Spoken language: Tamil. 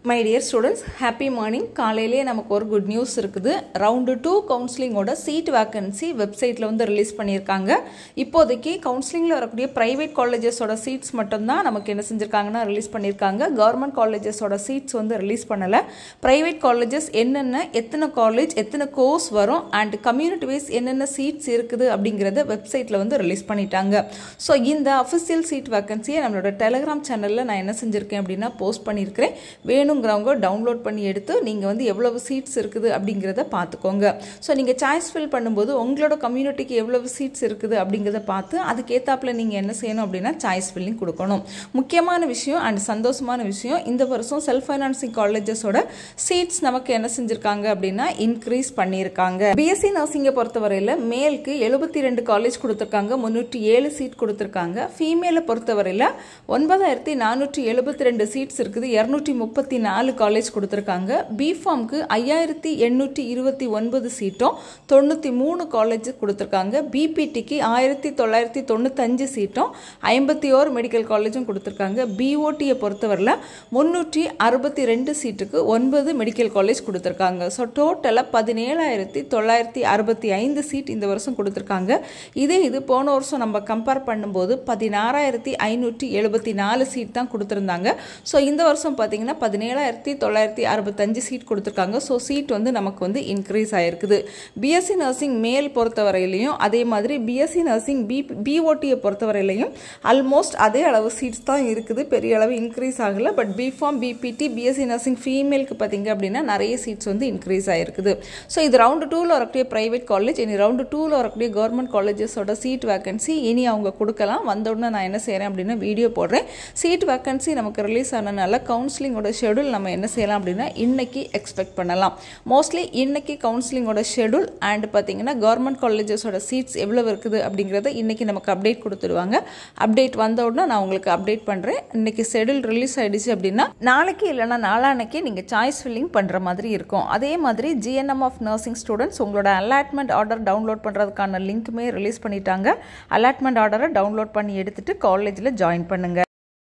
my dear students happy morning காலையிலேயே நமக்கு ஒரு குட் நியூஸ் இருக்குது ரவுண்டு டூ கவுன்சிலிங்கோட சீட் வேக்கன்சி வெப்சைட்டில் வந்து ரிலீஸ் பண்ணியிருக்காங்க இப்போதைக்கு கவுன்சிலிங்கில் வரக்கூடிய ப்ரைவேட் காலேஜஸோட சீட்ஸ் மட்டும்தான் நமக்கு என்ன செஞ்சுருக்காங்கன்னா ரிலீஸ் பண்ணியிருக்காங்க கவர்மெண்ட் காலேஜஸோட சீட்ஸ் வந்து ரிலீஸ் பண்ணலை ப்ரைவேட் காலேஜஸ் என்னென்ன எத்தனை காலேஜ் எத்தனை கோர்ஸ் வரும் அண்ட் கம்யூனிட்டி வைஸ் என்னென்ன சீட்ஸ் இருக்குது அப்படிங்கிறத வெப்சைட்டில் வந்து ரிலீஸ் பண்ணிட்டாங்க ஸோ இந்த அஃபிஷியல் சீட் வேக்கன்சியை நம்மளோட டெலகிராம் சேனலில் நான் என்ன செஞ்சுருக்கேன் அப்படின்னா போஸ்ட் பண்ணியிருக்கிறேன் வேணுங்கிறவங்க டவுன்லோட் பண்ணி எடுத்து நீங்கள் வந்து எவ்வளவு சீட்ஸ் இருக்குது அப்படிங்கிறத பார்த்துக்கோங்க ஸோ நீங்கள் சாய்ஸ் ஃபில் பண்ணும்போது உங்களோட கம்யூனிட்டிக்கு எவ்வளவு சீட்ஸ் இருக்குது அப்படிங்கிறத பார்த்து அதுக்கேற்றாப்புல நீங்கள் என்ன செய்யணும் அப்படின்னா சாய்ஸ் ஃபில்லிங் கொடுக்கணும் முக்கியமான விஷயம் அண்ட் சந்தோஷமான விஷயம் இந்த வருஷம் செல்ஃப் ஃபைனான்சிங் காலேஜஸோட சீட்ஸ் நமக்கு என்ன செஞ்சுருக்காங்க அப்படின்னா இன்க்ரீஸ் பண்ணியிருக்காங்க பிஎஸ்சி நர்சிங்கை பொறுத்தவரையில் மேலுக்கு எழுபத்தி ரெண்டு காலேஜ் கொடுத்துருக்காங்க முந்நூற்றி ஏழு சீட் கொடுத்துருக்காங்க ஃபீமேலை பொறுத்தவரையில் ஒன்பதாயிரத்தி நானூற்றி எழுபத்தி ரெண்டு சீட்ஸ் இருக்குது இரநூற்றி முப்பத்தி நாலு காலேஜ் கொடுத்துருக்காங்க பிஃபார்ம்க்கு ஐயாயிரத்தி எண்ணூற்றி இருபத்தி ஒன்பது சீட்டும் தொண்ணூற்றி மூணு காலேஜ் கொடுத்துருக்காங்க பிபிடிக்கு ஆயிரத்தி தொள்ளாயிரத்தி தொண்ணூத்தஞ்சு சீட்டும் ஐம்பத்தி ஓரு மெடிக்கல் காலேஜும் கொடுத்துருக்காங்க பிஓடியை பொறுத்தவரையில் முந்நூற்றி அறுபத்தி ரெண்டு சீட்டுக்கு ஒன்பது மெடிக்கல் காலேஜ் கொடுத்துருக்காங்க ஸோ டோட்டலாக பதினேழாயிரத்தி தொள்ளாயிரத்தி அறுபத்தி ஐந்து சீட் இந்த வருஷம் கொடுத்துருக்காங்க இதே இது போன வருஷம் நம்ம கம்பேர் பண்ணும்போது பதினாறாயிரத்தி ஐநூற்றி எழுபத்தி நாலு சீட் தான் கொடுத்துருந்தாங்க ஸோ இந்த வருஷம் பார்த்தீங்கன்னா பதினேழாயிரத்தி தொள்ளாயிரத்தி அறுபத்தஞ்சு சீட் கொடுத்துருக்காங்க ஸோ சீட் வந்து நமக்கு வந்து இன்க்ரீஸ் ஆகிருக்குது பிஎஸ்சி நர்சிங் மேல் பொறுத்தவரையிலையும் அதே மாதிரி பிஎஸ்சி நர்சிங் பி பிஓடியை பொறுத்தவரையிலையும் ஆல்மோஸ்ட் அதே அளவு சீட்ஸ் தான் இருக்குது பெரிய அளவு இன்க்ரீஸ் ஆகலை but B Pharm BPT BSc nursing ஃபீமேலுக்கு பார்த்தீங்க அப்படின்னா நிறைய சீட்ஸ் வந்து இன்க்ரீஸ் ஆகிருக்குது ஸோ இது ரவுண்டு டூவில் வரக்கூடிய ப்ரைவேட் காலேஜ் இனி ரவுண்டு டூவில் வரக்கூடிய கவர்மெண்ட் காலேஜஸோட சீட் வேக்கன்சி இனி அவங்க கொடுக்கலாம் வந்தவுடனே நான் என்ன செய்கிறேன் அப்படின்னா வீடியோ போடுறேன் சீட் வேக்கன்சி நமக்கு ரிலீஸ் ஆனதுனால கவுன்சிலிங்கோட ஷெடியூல் நம்ம என்ன செய்யலாம் அப்படின்னா இன்னைக்கு எக்ஸ்பெக்ட் பண்ணலாம் மோஸ்ட்லி இன்னைக்கு கவுன்சிலிங்கோட ஷெடியூல் அண்ட் பார்த்தீங்கன்னா கவர்மெண்ட் காலேஜஸோட சீட்ஸ் எவ்வளோ இருக்குது அப்படிங்கிறத இன்னைக்கு நமக்கு அப்டேட் கொடுத்துடுவாங்க அப்டேட் வந்த உடனே நான் உங்களுக்கு அப்டேட் பண்ணுறேன் இன்னைக்கு ஷெடியூல் ரிலீஸ் ஆயிடுச்சு அப்படின்னா நாளைக்கு இல்லைன்னா நாளான்னைக்கு நீங்கள் சாய்ஸ் ஃபில்லிங் பண்ணுற மாதிரி இருக்கும் அதே மாதிரி ஜிஎன்எம் ஆஃப் நர்சிங் ஸ்டூடெண்ட்ஸ் உங்களோட அலாட்மெண்ட் ஆர்டர் டவுன்லோட் பண்ணுறதுக்கான லிங்க்குமே ரிலீஸ் பண்ணிட்டாங்க அலாட்மெண்ட் ஆர்டரை டவுன்லோட் பண்ணி எடுத்துட்டு காலேஜில் ஜாயின் பண்ணுங்கள்